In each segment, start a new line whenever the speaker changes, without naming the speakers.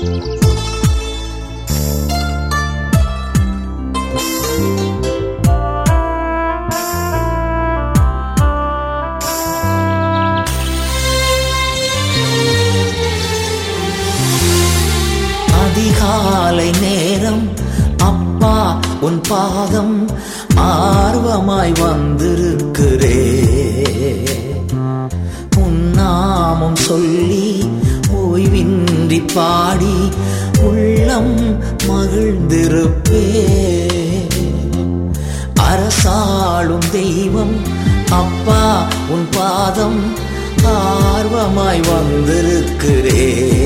அதிகாலை நேரம் அப்பா உன் பாதம் ஆர்வமாய் வந்திருக்கிறே உன் நாமம் சொல்லி ஓய்வின்றி பாடி உள்ளம் மகிழ்ந்திருப்பே அரசாளும் தெய்வம் அப்பா உன் பாதம் ஆர்வமாய் வந்திருக்கிறே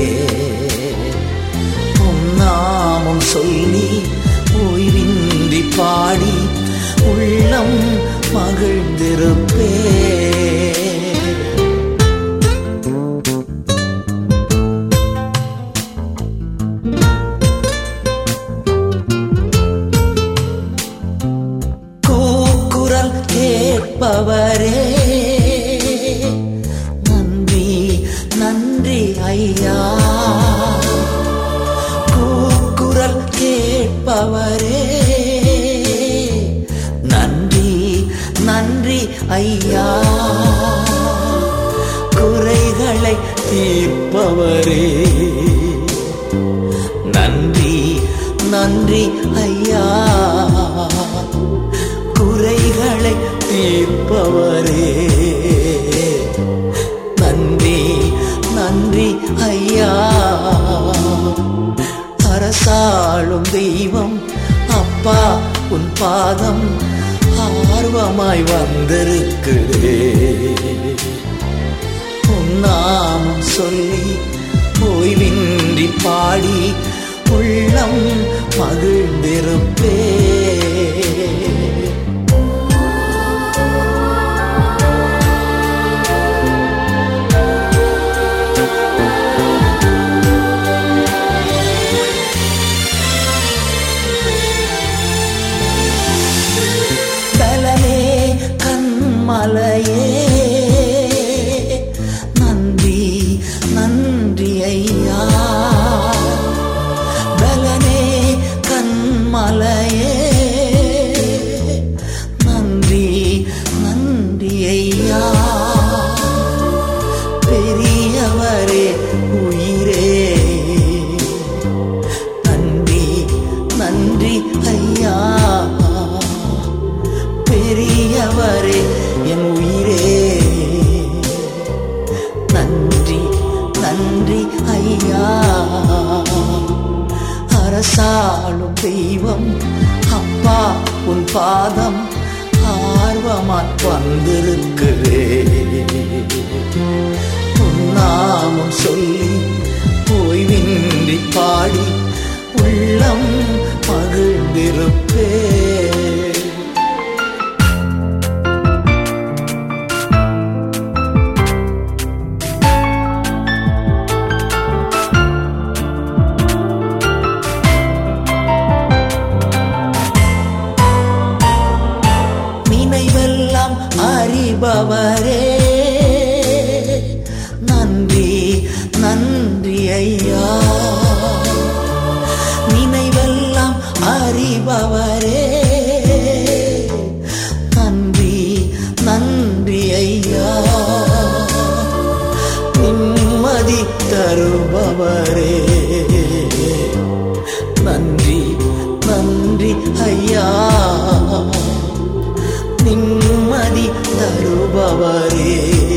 உன் நாமம் சொல்லி ஓய்வின்றி பாடி உள்ளம் மகிழ்ந்திருப்பே கூக்குரல் கேட்பவரே நன்றி நன்றி ஐயா கூக்குரல் கேட்பவரே நன்றி நன்றி ஐயா குறைகளை தீர்ப்பவரே நன்றி நன்றி ஐயா குறைகளை தீர்ப்பவரே நன்றி நன்றி ஐயா அரசாளும் தெய்வம் அப்பா உன் பாதம் ஆர்வமாய் வந்திருக்கிறே உன் நாமம் சொல்லி ஓய்வின்றி பாடி உள்ளம் மகிழ்ந்திருப்பே பலமே கண்மலையே நன்றி நன்றி ஐயா பலனே கண்மலையே நன்றி நன்றி ஐயா பெரியவரே உயிரே நன்றி நன்றி ஐயா பெரியவரே என் உயிரே நன்றி நன்றி ஐயா அரசாளும் தெய்வம் அப்பா உன் பாதம் ஆர்வமாய் வந்திருக்கிறே உன் நாமம் சொல்லி ஓய்வின்றி பாடி உள்ளம் மகிழ்ந்திருப்பே நினைவெல்லாம் அறிபவரே நன்றி நன்றி ஐயா நினைவெல்லாம் அறிபவரே நன்றி நன்றி ஐயா நிம்மதி தருபவரே நன்றி நன்றி ஐயா நிம்மதி தருபவரே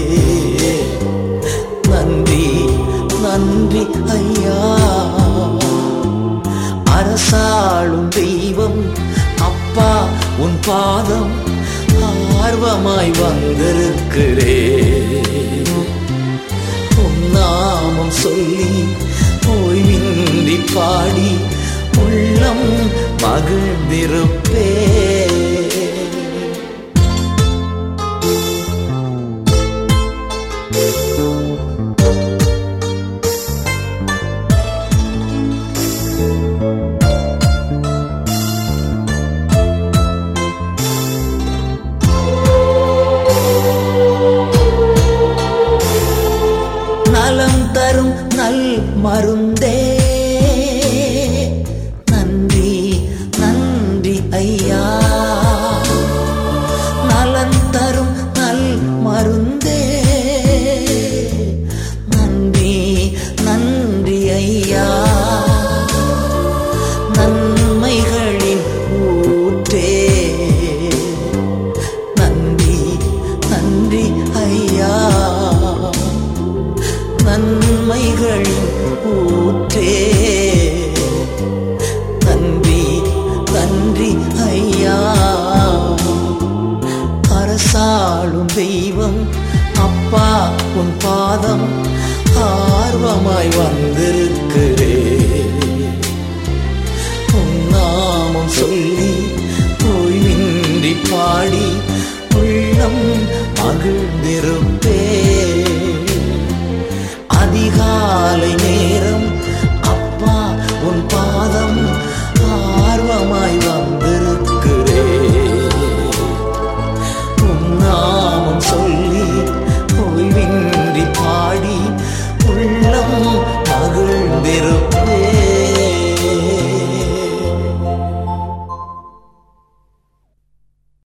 நன்றி நன்றி ஐயா அரசாளும் தெய்வம் அப்பா உன் பாதம் ஆர்வமாய் வந்திருக்கிறே உன் நாமம் சொல்லி ஓய்வின்றி பாடி உள்ளம் மகிழ்ந்திருப்பே நலம் தரும் நல் மருந்தே மகிழ்ந்திருப்பே அதிகாலை நேரம் அப்பா உன் பாதம் ஆர்வமாய் வந்திருக்கிறே உன் நாமம் சொல்லி ஓய்வின்றி பாடி உள்ளம் மகிழ்ந்திருப்பே